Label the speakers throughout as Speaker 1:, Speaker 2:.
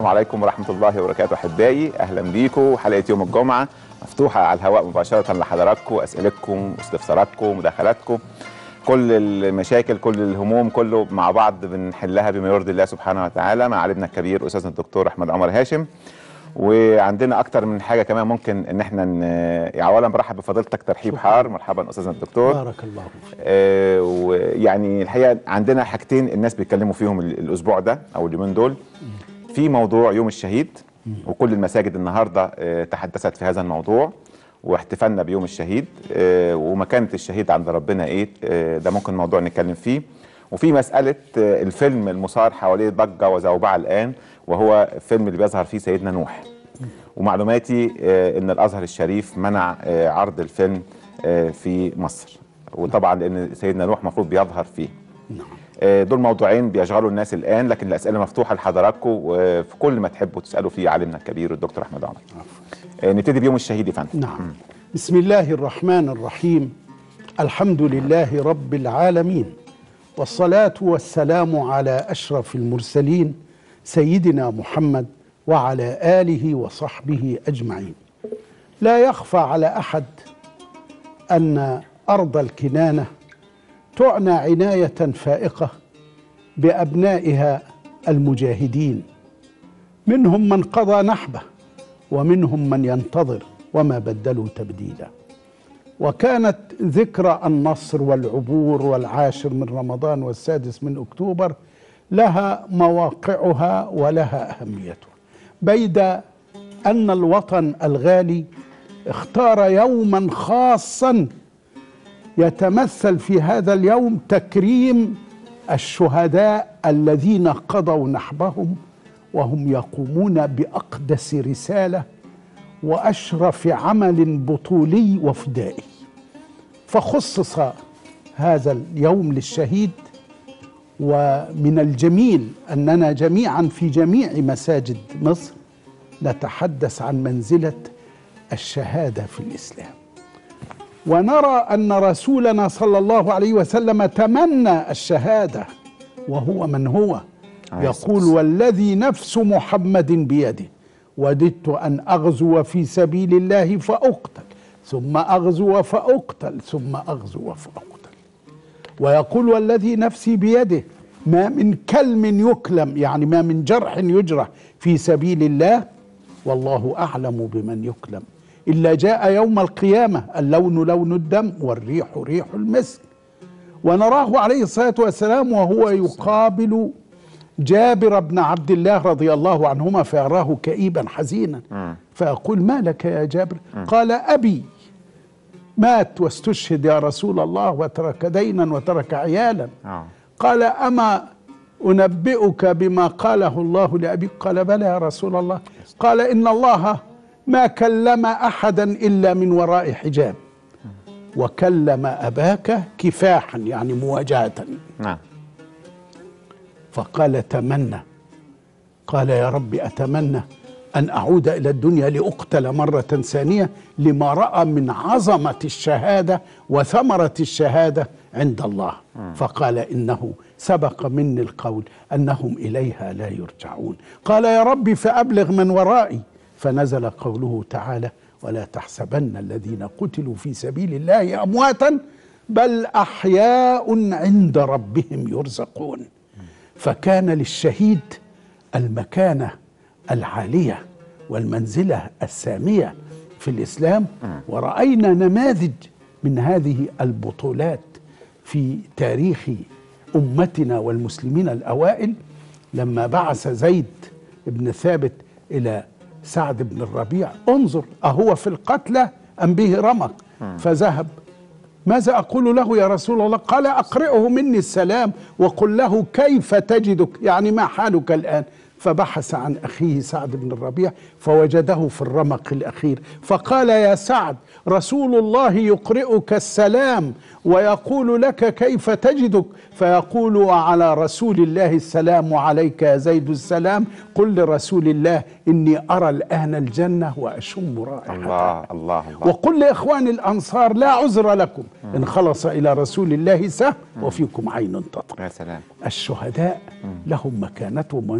Speaker 1: السلام عليكم ورحمة الله وبركاته أحبائي أهلا بيكم حلقة يوم الجمعة مفتوحة على الهواء مباشرة لحضراتكم أسئلتكم واستفساراتكم مداخلاتكم كل المشاكل كل الهموم كله مع بعض بنحلها بما يرضي الله سبحانه وتعالى مع عالمنا الكبير أستاذنا الدكتور أحمد عمر هاشم وعندنا أكتر من حاجة كمان ممكن إن احنا ن... يعني أولا برحب بفضيلتك ترحيب حار مرحبا أستاذنا الدكتور
Speaker 2: بارك الله فيك
Speaker 1: آه، ويعني الحقيقه عندنا حاجتين الناس بيتكلموا فيهم ال- الاسبوع ده او اليومين دول في موضوع يوم الشهيد وكل المساجد النهارده آه، تحدثت في هذا الموضوع واحتفالنا بيوم الشهيد آه، ومكانه الشهيد عند ربنا ايه آه، ده ممكن موضوع نتكلم فيه وفي مساله آه، الفيلم المثار حواليه ضجه وزوبعه الان وهو الفيلم اللي بيظهر فيه سيدنا نوح ومعلوماتي آه، ان الازهر الشريف منع آه، عرض الفيلم آه، في مصر وطبعا لان سيدنا نوح المفروض بيظهر فيه آه، دول موضوعين بيشغلوا الناس الان لكن الاسئله مفتوحه لحضراتكم وفي كل ما تحبوا تسالوا فيه عالمنا الكبير الدكتور احمد عمر آه، نبتدي بيوم الشهيد يا فندم
Speaker 2: نعم بسم الله الرحمن الرحيم الحمد لله رب العالمين والصلاة والسلام على أشرف المرسلين سيدنا محمد وعلى آله وصحبه أجمعين لا يخفى على أحد أن أرض الكنانة تعنى عناية فائقة بأبنائها المجاهدين منهم من قضى نحبه ومنهم من ينتظر وما بدلوا تبديلا وكانت ذكرى النصر والعبور والعاشر من رمضان والسادس من اكتوبر لها مواقعها ولها اهميتها بيد ان الوطن الغالي اختار يوما خاصا يتمثل في هذا اليوم تكريم الشهداء الذين قضوا نحبهم وهم يقومون باقدس رساله واشرف عمل بطولي وفدائي فخصص هذا اليوم للشهيد ومن الجميل اننا جميعا في جميع مساجد مصر نتحدث عن منزله الشهاده في الاسلام ونرى ان رسولنا صلى الله عليه وسلم تمنى الشهاده وهو من هو
Speaker 1: عليه الصلاة
Speaker 2: يقول والذي نفس محمد بيده وددت ان اغزو في سبيل الله فاقتل ثم اغزو فاقتل ثم اغزو فاقتل ويقول والذي نفسي بيده ما من كلم يكلم يعني ما من جرح يجرح في سبيل الله والله اعلم بمن يكلم الا جاء يوم القيامه اللون لون الدم والريح ريح المسك ونراه عليه الصلاه والسلام وهو يقابل جابر بن عبد الله رضي الله عنهما فيراه كئيبا حزينا فيقول ما لك يا جابر قال ابي مات واستشهد يا رسول الله وترك دينا وترك عيالا
Speaker 1: آه.
Speaker 2: قال اما انبئك بما قاله الله لابيك قال بلى يا رسول الله قال ان الله ما كلم احدا الا من وراء حجاب وكلم اباك كفاحا يعني مواجهه
Speaker 1: نعم
Speaker 2: فقال تمنى قال يا رب اتمنى ان اعود الى الدنيا لاقتل مره ثانيه لما راى من عظمه الشهاده وثمره الشهاده عند الله فقال انه سبق مني القول انهم اليها لا يرجعون قال يا رب فابلغ من ورائي فنزل قوله تعالى ولا تحسبن الذين قتلوا في سبيل الله امواتا بل احياء عند ربهم يرزقون فكان للشهيد المكانه العاليه والمنزله الساميه في الاسلام وراينا نماذج من هذه البطولات في تاريخ امتنا والمسلمين الاوائل لما بعث زيد بن ثابت الى سعد بن الربيع انظر اهو في القتلى ام به رمق فذهب ماذا أقول له يا رسول الله قال أقرئه مني السلام وقل له كيف تجدك يعني ما حالك الآن فبحث عن أخيه سعد بن الربيع فوجده في الرمق الأخير فقال يا سعد رسول الله يقرئك السلام ويقول لك كيف تجدك فيقول وعلى رسول الله السلام عليك يا زيد السلام قل لرسول الله إني أرى الآن الجنة وأشم رائحتها
Speaker 1: الله الله الله
Speaker 2: وقل لإخوان الأنصار لا عذر لكم إن خلص إلى رسول الله سهم وفيكم عين تطرق
Speaker 1: يا سلام
Speaker 2: الشهداء لهم مكانتهم ومنزلتهم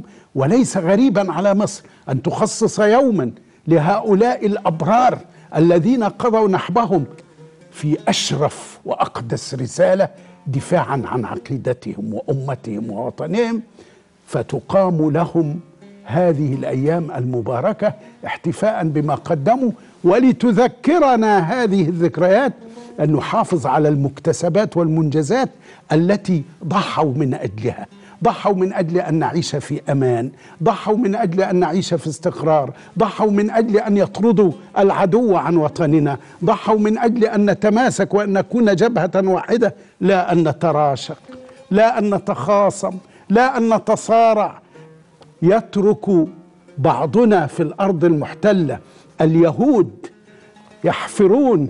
Speaker 2: وليس غريبا على مصر ان تخصص يوما لهؤلاء الابرار الذين قضوا نحبهم في اشرف واقدس رساله دفاعا عن عقيدتهم وامتهم ووطنهم فتقام لهم هذه الايام المباركه احتفاء بما قدموا ولتذكرنا هذه الذكريات ان نحافظ على المكتسبات والمنجزات التي ضحوا من اجلها ضحوا من اجل ان نعيش في امان ضحوا من اجل ان نعيش في استقرار ضحوا من اجل ان يطردوا العدو عن وطننا ضحوا من اجل ان نتماسك وان نكون جبهه واحده لا ان نتراشق لا ان نتخاصم لا ان نتصارع يترك بعضنا في الارض المحتله اليهود يحفرون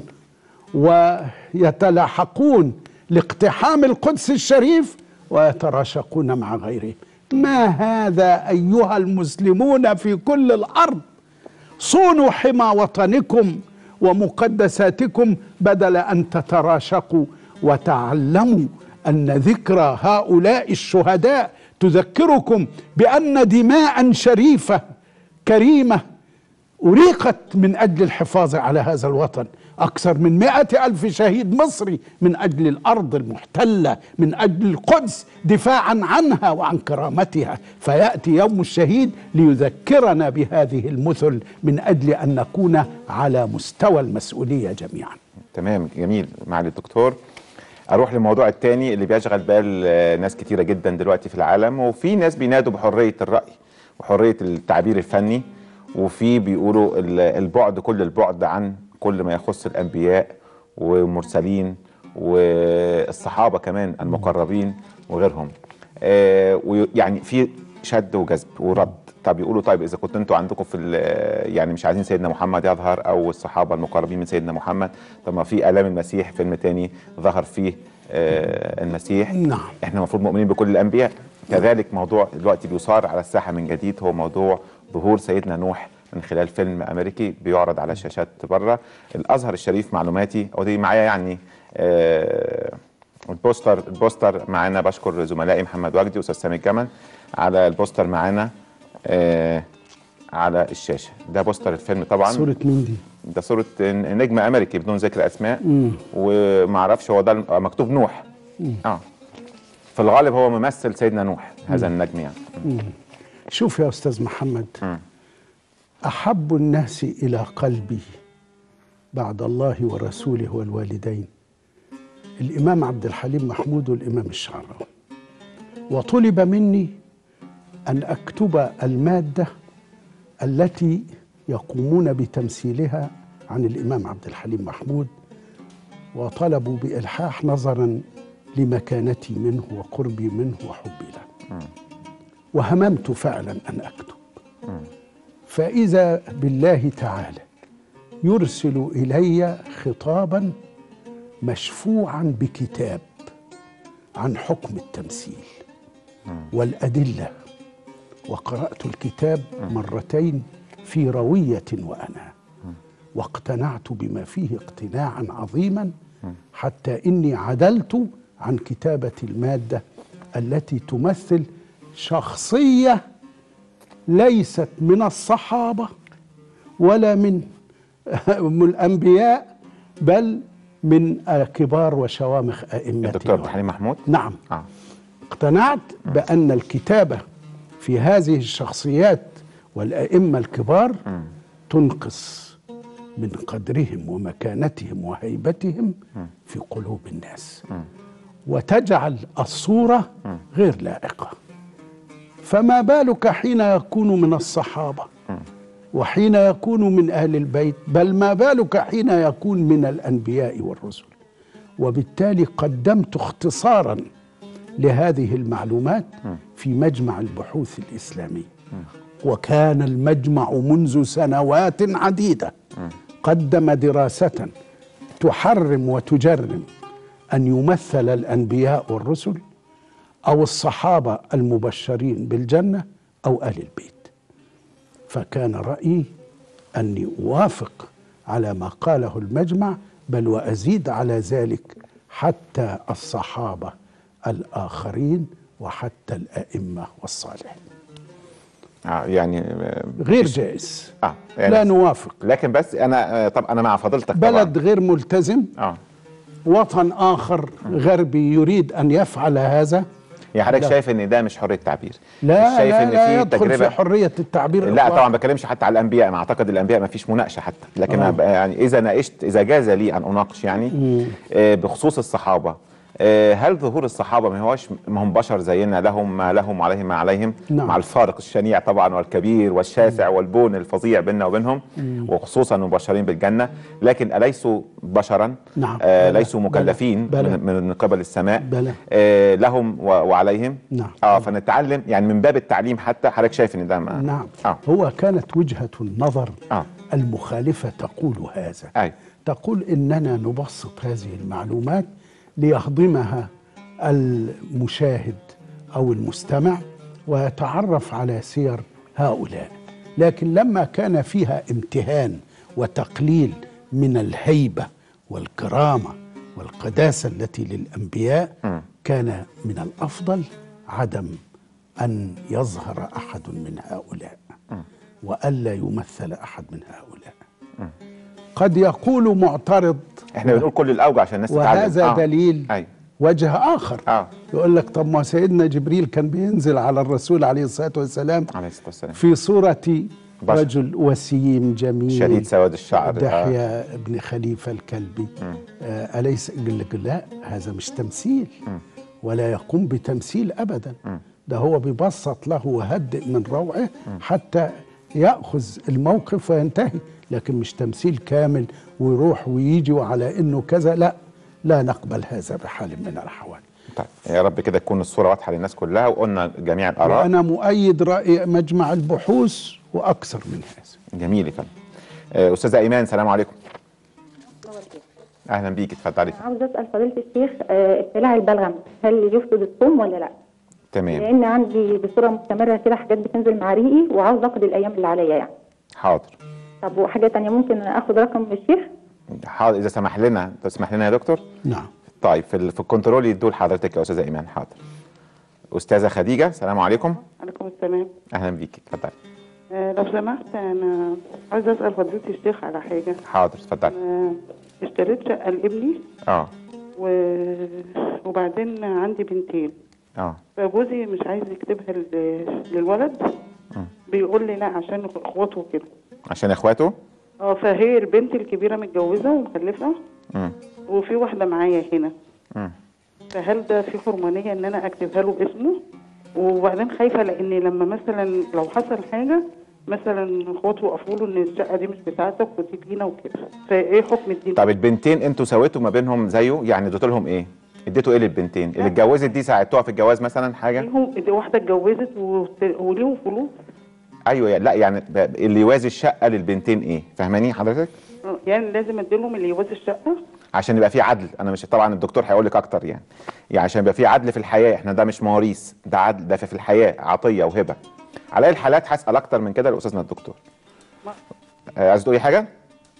Speaker 2: ويتلاحقون لاقتحام القدس الشريف ويتراشقون مع غيرهم ما هذا ايها المسلمون في كل الارض صونوا حمى وطنكم ومقدساتكم بدل ان تتراشقوا وتعلموا ان ذكرى هؤلاء الشهداء تذكركم بان دماء شريفه كريمه أريقت من أجل الحفاظ على هذا الوطن أكثر من مئة ألف شهيد مصري من أجل الأرض المحتلة من أجل القدس دفاعا عنها وعن كرامتها فيأتي يوم الشهيد ليذكرنا بهذه المثل من أجل أن نكون على مستوى المسؤولية جميعا
Speaker 1: تمام جميل معالي الدكتور اروح للموضوع الثاني اللي بيشغل بال آه، ناس كتيره جدا دلوقتي في العالم وفي ناس بينادوا بحريه الراي وحريه التعبير الفني وفي بيقولوا ال- البعد كل البعد عن كل ما يخص الانبياء والمرسلين والصحابه كمان المقربين وغيرهم آه، ويعني في شد وجذب ورد طب يقولوا طيب اذا كنتوا انتوا عندكم في ال- يعني مش عايزين سيدنا محمد يظهر او الصحابه المقربين من سيدنا محمد طب ما في الام المسيح فيلم تاني ظهر فيه آه، المسيح
Speaker 2: نعم.
Speaker 1: احنا المفروض مؤمنين بكل الانبياء كذلك موضوع دلوقتي بيصار على الساحه من جديد هو موضوع ظهور سيدنا نوح من خلال فيلم امريكي بيعرض على شاشات بره الازهر الشريف معلوماتي ودي معايا يعني آه، البوستر البوستر معانا بشكر زملائي محمد وجدي واستاذ سامي الجمل على البوستر معانا آه، على الشاشه ده بوستر الفيلم طبعا
Speaker 2: صورة مين دي؟
Speaker 1: ده صورة نجم أمريكي بدون ذكر أسماء ومعرفش هو ده الم- آه، مكتوب نوح اه في الغالب هو ممثل سيدنا نوح هذا النجم يعني
Speaker 2: شوف يا أستاذ محمد أحب الناس إلى قلبي بعد الله ورسوله والوالدين الإمام عبد الحليم محمود والإمام الشعراوي وطلب مني أن أكتب المادة التي يقومون بتمثيلها عن الإمام عبد الحليم محمود وطلبوا بإلحاح نظرا لمكانتي منه وقربي منه وحبي له وهممت فعلا أن أكتب فإذا بالله تعالى يرسل إلي خطابا مشفوعا بكتاب عن حكم التمثيل والأدلة وقرأت الكتاب مرتين في روية وأنا واقتنعت بما فيه اقتناعا عظيما حتى إني عدلت عن كتابة المادة التي تمثل شخصية ليست من الصحابة ولا من من الأنبياء بل من كبار وشوامخ أئمة
Speaker 1: الدكتور عبد الحليم محمود
Speaker 2: نعم
Speaker 1: اه
Speaker 2: اقتنعت بأن الكتابة في هذه الشخصيات والأئمة الكبار تنقص من قدرهم ومكانتهم وهيبتهم في قلوب الناس وتجعل الصورة غير لائقة فما بالك حين يكون من الصحابة وحين يكون من أهل البيت بل ما بالك حين يكون من الأنبياء والرسل وبالتالي قدمت اختصارا لهذه المعلومات في مجمع البحوث الإسلامي وكان المجمع منذ سنوات عديدة قدم دراسة تحرم وتجرم أن يمثل الأنبياء والرسل أو الصحابة المبشرين بالجنة أو أهل البيت فكان رأيي أني أوافق على ما قاله المجمع بل وأزيد على ذلك حتى الصحابة الآخرين وحتى الأئمة والصالحين
Speaker 1: آه يعني آه،
Speaker 2: غير جائز
Speaker 1: اه يعني
Speaker 2: لا نوافق
Speaker 1: لكن بس انا آه، طب انا مع فضيلتك طبعا
Speaker 2: بلد غير ملتزم
Speaker 1: اه
Speaker 2: وطن آخر غربي يريد أن يفعل هذا
Speaker 1: يعني حضرتك
Speaker 2: لا.
Speaker 1: شايف ان ده مش حريه تعبير
Speaker 2: لا
Speaker 1: مش شايف
Speaker 2: لا,
Speaker 1: ان
Speaker 2: لا
Speaker 1: في
Speaker 2: يدخل
Speaker 1: تجربه
Speaker 2: في حرية التعبير
Speaker 1: لا
Speaker 2: إطلاقاً.
Speaker 1: طبعا ما بتكلمش حتى على الانبياء ما اعتقد الانبياء ما فيش مناقشه حتى لكن
Speaker 2: آه.
Speaker 1: أنا بقى يعني اذا ناقشت اذا جاز لي ان اناقش يعني آه بخصوص الصحابه آه هل ظهور الصحابه ما هوش ما هم بشر زينا لهم ما لهم وعليهم ما عليهم
Speaker 2: نعم.
Speaker 1: مع الفارق الشنيع طبعا والكبير والشاسع والبون الفظيع بيننا وبينهم وخصوصا مبشرين بالجنه لكن اليسوا بشرا
Speaker 2: نعم.
Speaker 1: آه
Speaker 2: بلى.
Speaker 1: ليسوا مكلفين
Speaker 2: بلى.
Speaker 1: من, من قبل السماء
Speaker 2: بلى.
Speaker 1: آه لهم و- وعليهم
Speaker 2: نعم.
Speaker 1: اه فنتعلم يعني من باب التعليم حتى حضرتك شايف ان ده ما
Speaker 2: نعم
Speaker 1: اه
Speaker 2: هو كانت وجهة النظر
Speaker 1: آه.
Speaker 2: المخالفة تقول هذا
Speaker 1: أي.
Speaker 2: تقول إننا نبسط هذه المعلومات ليهضمها المشاهد أو المستمع ويتعرف على سير هؤلاء لكن لما كان فيها امتهان وتقليل من الهيبة والكرامة والقداسة التي للأنبياء كان من الأفضل عدم أن يظهر أحد من هؤلاء وألا يمثل أحد من هؤلاء قد يقول معترض
Speaker 1: احنا بنقول كل الاوجه عشان الناس تتعلم
Speaker 2: وهذا
Speaker 1: آه.
Speaker 2: دليل
Speaker 1: اي
Speaker 2: وجه آخر
Speaker 1: آه.
Speaker 2: يقول لك طب ما سيدنا جبريل كان بينزل على الرسول عليه الصلاة والسلام
Speaker 1: عليه الصلاه والسلام
Speaker 2: في صورة
Speaker 1: بشر.
Speaker 2: رجل وسيم جميل
Speaker 1: شديد سواد الشعر آه.
Speaker 2: دحية ابن خليفة الكلبي آه أليس يقول لك لا هذا مش تمثيل ولا يقوم بتمثيل أبدا ده هو بيبسط له وهدئ من روعه حتى يأخذ الموقف وينتهي لكن مش تمثيل كامل ويروح ويجي وعلى إنه كذا لا لا نقبل هذا بحال من الأحوال
Speaker 1: طيب يا رب كده تكون الصوره واضحه للناس كلها وقلنا جميع الاراء
Speaker 2: وأنا مؤيد رأي مجمع البحوث وأكثر من هذا
Speaker 1: جميل يا فندم آه، استاذه ايمان سلام عليكم اهلا بيك اتفضلي
Speaker 3: عاوز اسال فضيله الشيخ آه، ابتلاع البلغم هل يفسد الصوم ولا لا؟
Speaker 1: تمام
Speaker 3: لان عندي بصوره مستمره كده حاجات بتنزل مع ريقي وعاوز اقضي الايام اللي عليا يعني.
Speaker 1: حاضر
Speaker 3: طب وحاجه تانية ممكن اخد رقم من الشيخ؟
Speaker 1: حاضر اذا سمح لنا تسمح لنا يا دكتور
Speaker 2: نعم
Speaker 1: طيب في ال- في الكنترول يدوا لحضرتك يا استاذه ايمان حاضر استاذه خديجه السلام عليكم
Speaker 4: عليكم السلام
Speaker 1: اهلا بيك اتفضلي
Speaker 4: آه لو سمحت انا عايزه اسال فضيله الشيخ على حاجه
Speaker 1: حاضر اتفضلي
Speaker 4: آه اشتريت شقه لابني
Speaker 1: اه
Speaker 4: و... وبعدين عندي بنتين
Speaker 1: اه
Speaker 4: فجوزي مش عايز يكتبها ل... للولد بيقول لي لا عشان اخواته كده
Speaker 1: عشان اخواته
Speaker 4: اه فهي البنت الكبيره متجوزه ومخلفه
Speaker 1: امم
Speaker 4: وفي واحده معايا هنا
Speaker 1: امم
Speaker 4: فهل ده في حرمانيه ان انا اكتبها له باسمه وبعدين خايفه لان لما مثلا لو حصل حاجه مثلا اخواته وقفوا له ان الشقه دي مش بتاعتك ودي لينا وكده فايه حكم الدين
Speaker 1: طب البنتين انتوا سويتوا ما بينهم زيه يعني اديتوا لهم ايه اديتوا ايه للبنتين اللي اتجوزت دي ساعدتوها في الجواز مثلا حاجه
Speaker 4: ليهم دي واحده اتجوزت وت- وليهم فلوس
Speaker 1: ايوه يعني لا يعني ب- اللي يوازي الشقه للبنتين ايه فاهماني حضرتك
Speaker 4: آه، يعني لازم اديلهم اللي يوازي الشقه
Speaker 1: عشان يبقى في عدل انا مش طبعا الدكتور هيقول لك اكتر يعني يعني عشان يبقى في عدل في الحياه احنا ده مش مواريث ده عدل ده في في الحياه عطيه وهبه على أي الحالات هسال اكتر من كده لاستاذنا الدكتور
Speaker 4: ما-
Speaker 1: آه، عايز تقولي حاجه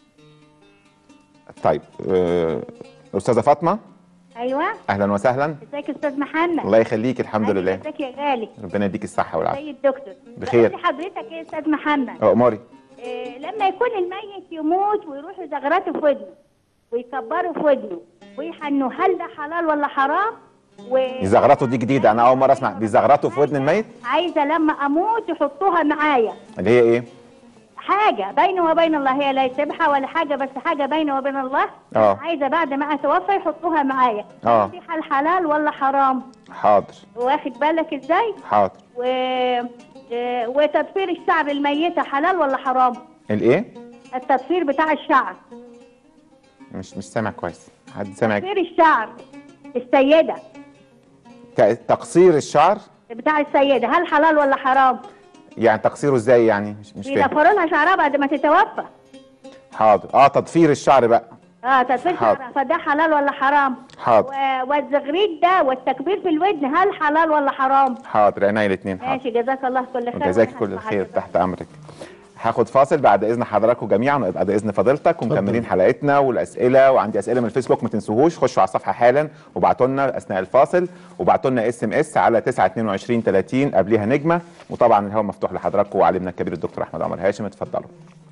Speaker 1: طيب آه، استاذه فاطمه
Speaker 5: ايوه
Speaker 1: اهلا وسهلا
Speaker 5: ازيك يا استاذ محمد
Speaker 1: الله يخليك الحمد
Speaker 5: أيوة،
Speaker 1: لله
Speaker 5: ازيك يا غالي
Speaker 1: ربنا يديك الصحه والعافيه
Speaker 5: زي الدكتور
Speaker 1: بخير.
Speaker 5: بقول لحضرتك ايه يا استاذ محمد
Speaker 1: اه اموري
Speaker 5: إيه لما يكون الميت يموت ويروحوا يزغرطوا في ودنه ويكبروا في ودنه ويحنوا هل ده حلال ولا حرام و...
Speaker 1: يزغرطوا دي جديده انا اول مره اسمع بيزغرطوا في ودن الميت
Speaker 5: عايزه لما اموت يحطوها معايا
Speaker 1: اللي هي ايه
Speaker 5: حاجه بيني وبين الله هي لا سبحه ولا حاجه بس حاجه بيني وبين الله
Speaker 1: آه.
Speaker 5: عايزه بعد ما اتوفى يحطوها معايا
Speaker 1: آه.
Speaker 5: دي حل حلال ولا حرام
Speaker 1: حاضر
Speaker 5: واخد بالك ازاي
Speaker 1: حاضر
Speaker 5: و... آه، وتطفير الشعر الميتة حلال ولا حرام؟
Speaker 1: الايه
Speaker 5: التطفير بتاع الشعر
Speaker 1: مش مش سامع كويس حد سامع
Speaker 5: تطفير الشعر السيدة
Speaker 1: ت- تقصير الشعر
Speaker 5: بتاع السيدة هل حلال ولا حرام؟
Speaker 1: يعني تقصيره ازاي يعني مش مش فاهم
Speaker 5: بيضفروا لها شعرها بعد ما تتوفى
Speaker 1: حاضر اه تضفير الشعر بقى
Speaker 5: اه تطفير
Speaker 1: حاضر.
Speaker 5: شعرها فده حلال ولا حرام؟
Speaker 1: حاضر
Speaker 5: و... والزغريد ده والتكبير في الودن هل حلال ولا حرام؟
Speaker 1: حاضر عينيا الاثنين حاضر
Speaker 5: ماشي جزاك الله كل خير
Speaker 1: جزاك
Speaker 5: وأنا
Speaker 1: كل
Speaker 5: هسمع
Speaker 1: خير
Speaker 5: حضرتك.
Speaker 1: تحت امرك هاخد فاصل بعد اذن حضراتكم جميعا وبعد اذن فضيلتك ومكملين حلقتنا والاسئله وعندي اسئله من الفيسبوك ما تنسوهوش خشوا على الصفحه حالا وابعتوا لنا اثناء الفاصل وابعتوا لنا اس ام اس على 922 30 قبليها نجمه وطبعا الهواء مفتوح لحضراتكم وعلمنا الكبير الدكتور احمد عمر هاشم اتفضلوا